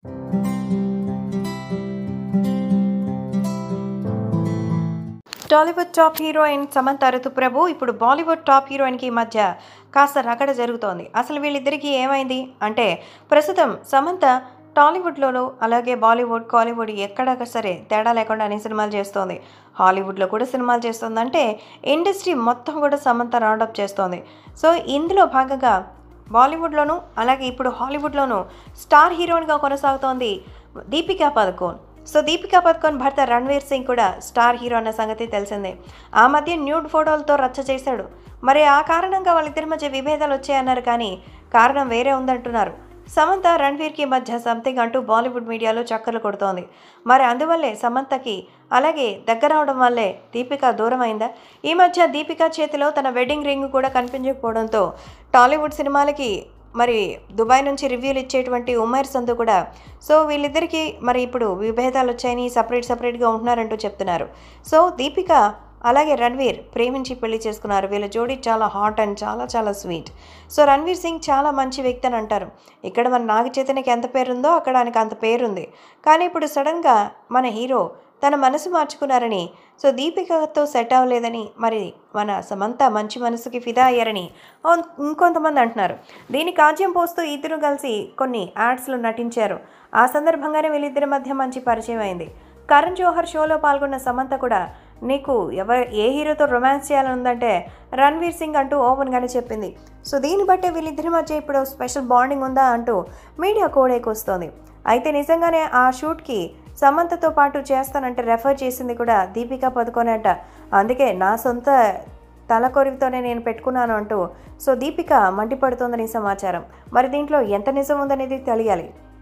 Tollywood top heroine Samantha Ruth Prabhu ఇప్పుడు Bollywood top హీరోయిన్కి మధ్య కాస్త రగడ జరుగుతోంది అసలు వీళ్ళిద్దరికీ ఏమైంది అంటే ప్రస్తుతం సమంత టాలీవుడ్లోనూ అలాగే బాలీవుడ్ కాలీవుడ్ ఎక్కడా సరే తేడా లేకుండా అన్ని సినిమాలు చేస్తోంది హాలీవుడ్లో కూడా సినిమాలు చేస్తుంది అంటే ఇండస్ట్రీ మొత్తం కూడా సమంత రౌండప్ చేస్తోంది సో ఇందులో భాగంగా బాలీవుడ్లోనూ అలాగే ఇప్పుడు హాలీవుడ్లోనూ స్టార్ హీరోయిన్గా కొనసాగుతోంది దీపికా పదుకోన్ సో దీపికా పదుకోన్ భర్త రణ్వీర్ సింగ్ కూడా స్టార్ హీరో అన్న సంగతి తెలిసిందే ఆ మధ్య న్యూడ్ ఫోటోలతో రచ్చ చేశాడు మరి ఆ కారణంగా వాళ్ళిద్దరి మధ్య విభేదాలు వచ్చాయన్నారు కానీ కారణం వేరే ఉందంటున్నారు సమంత రణ్వీర్కి మధ్య సంథింగ్ అంటూ బాలీవుడ్ మీడియాలో చక్కర్లు కొడుతోంది మరి అందువల్లే సమంతకి అలాగే దగ్గర అవడం వల్లే దీపిక దూరం అయిందా ఈ మధ్య దీపిక చేతిలో తన వెడ్డింగ్ రింగ్ కూడా కనిపించకపోవడంతో టాలీవుడ్ సినిమాలకి మరి దుబాయ్ నుంచి రివ్యూలు ఇచ్చేటువంటి ఉమైర్ సంధు కూడా సో వీళ్ళిద్దరికీ మరి ఇప్పుడు విభేదాలు వచ్చాయని సపరేట్ సపరేట్గా ఉంటున్నారంటూ చెప్తున్నారు సో దీపిక అలాగే రణ్వీర్ ప్రేమించి పెళ్లి చేసుకున్నారు వీళ్ళ జోడీ చాలా హాట్ అండ్ చాలా చాలా స్వీట్ సో రణ్వీర్ సింగ్ చాలా మంచి వ్యక్తి అని అంటారు ఇక్కడ మన నాగ చైతన్యకి ఎంత పేరుందో అక్కడ ఆయనకు అంత పేరుంది కానీ ఇప్పుడు సడన్గా మన హీరో తన మనసు మార్చుకున్నారని సో దీపికతో సెట్ అవ్వలేదని మరి మన సమంత మంచి మనసుకి ఫిదా అయ్యారని ఓ- ఇంకొంతమంది అంటున్నారు దీనికి కాజ్యం పోస్తూ ఇద్దరు కలిసి కొన్ని యాడ్స్లో నటించారు ఆ సందర్భంగానే వీళ్ళిద్దరి మధ్య మంచి పరిచయం అయింది కరణ్ జోహర్ షోలో పాల్గొన్న సమంత కూడా నీకు ఎవరు ఏ హీరోతో రొమాన్స్ చేయాలని ఉందంటే రణ్వీర్ సింగ్ అంటూ ఓపెన్గానే చెప్పింది సో దీన్ని బట్టే వీళ్ళిద్దరి మధ్య ఇప్పుడు స్పెషల్ బాండింగ్ ఉందా అంటూ మీడియా కోడేకొస్తోంది అయితే నిజంగానే ఆ షూట్కి సమంతతో పాటు చేస్తానంటే రెఫర్ చేసింది కూడా దీపికా పదుకొనేట అందుకే నా సొంత తలకొరివితోనే నేను పెట్టుకున్నాను అంటూ సో దీపిక మండిపడుతోందని సమాచారం మరి దీంట్లో ఎంత నిజం ఉందనేది తెలియాలి